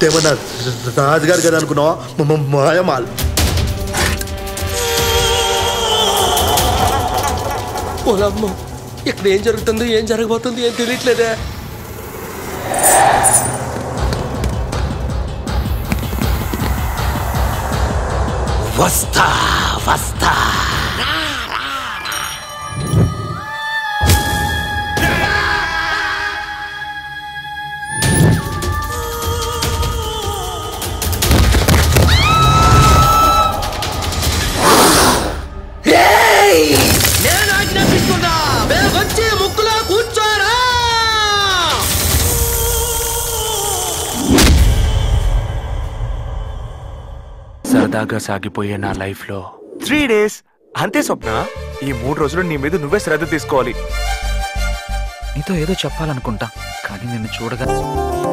ఏమన్నా రాజుగారు కదా అనుకున్నావా మ- మ- మాయమాల్ ఓలమ్మ ఇక్కడ ఏం జరుగుతుందో ఏం జరగబోతుందో ఏం తెలియట్లేదే వస్తా వస్తా నేను ఆజ్ఞాపిస్తున్నా మేము వచ్చి ముక్కులో కూర్చోరా సరదాగా సాగిపోయే నా లైఫ్లో త్రీ డేస్ అంతే స్వప్న ఈ మూడు రోజులు నీ మీద నువ్వే శ్రద్ధ తీసుకోవాలి నీతో ఏదో చెప్పాలనుకుంటా కానీ నిన్ను చూడగా